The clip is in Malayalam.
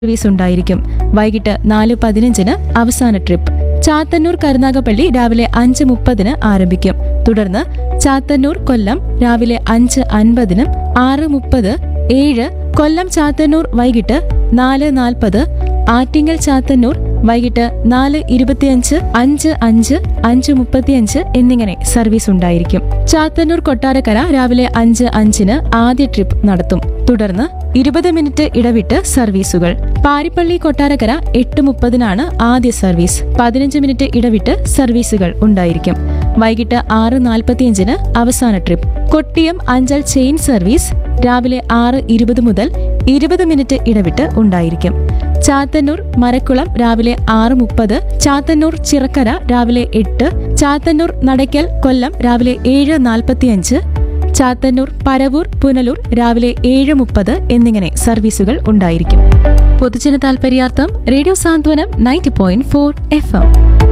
സർവീസ് ഉണ്ടായിരിക്കും വൈകിട്ട് നാല് പതിനഞ്ചിന് അവസാന ട്രിപ്പ് ചാത്തന്നൂർ കരുനാഗപ്പള്ളി രാവിലെ അഞ്ച് മുപ്പതിന് ആരംഭിക്കും തുടർന്ന് ചാത്തന്നൂർ കൊല്ലം രാവിലെ അഞ്ച് അൻപതിനും ആറ് മുപ്പത് ഏഴ് കൊല്ലം ചാത്തന്നൂർ വൈകിട്ട് നാല് നാൽപ്പത് ആറ്റിങ്ങൽ ചാത്തന്നൂർ വൈകിട്ട് നാല് ഇരുപത്തിയഞ്ച് അഞ്ച് അഞ്ച് അഞ്ച് മുപ്പത്തിയഞ്ച് എന്നിങ്ങനെ സർവീസ് ഉണ്ടായിരിക്കും ചാത്തന്നൂർ കൊട്ടാരക്കര രാവിലെ അഞ്ച് അഞ്ചിന് ആദ്യ ട്രിപ്പ് നടത്തും തുടർന്ന് ഇരുപത് മിനിറ്റ് ഇടവിട്ട് സർവീസുകൾ പാരിപ്പള്ളി കൊട്ടാരക്കര എട്ട് മുപ്പതിനാണ് ആദ്യ സർവീസ് പതിനഞ്ച് മിനിറ്റ് ഇടവിട്ട് സർവീസുകൾ ഉണ്ടായിരിക്കും വൈകിട്ട് ആറ് നാൽപ്പത്തിയഞ്ചിന് അവസാന trip Kottiyam Anchal chain service രാവിലെ ആറ് ഇരുപത് മുതൽ ഇരുപത് മിനിറ്റ് ഇടവിട്ട് ഉണ്ടായിരിക്കും ചാത്തന്നൂർ മരക്കുളം രാവിലെ ആറ് മുപ്പത് ചാത്തന്നൂർ ചിറക്കര രാവിലെ എട്ട് ചാത്തന്നൂർ നടയ്ക്കൽ കൊല്ലം രാവിലെ ഏഴ് നാൽപ്പത്തിയഞ്ച് ചാത്തന്നൂർ പരവൂർ പുനലൂർ രാവിലെ ഏഴ് മുപ്പത് എന്നിങ്ങനെ സർവീസുകൾ ഉണ്ടായിരിക്കും പൊതുജന താൽപര്യാർത്ഥം radio Santhwanam ninety point four F M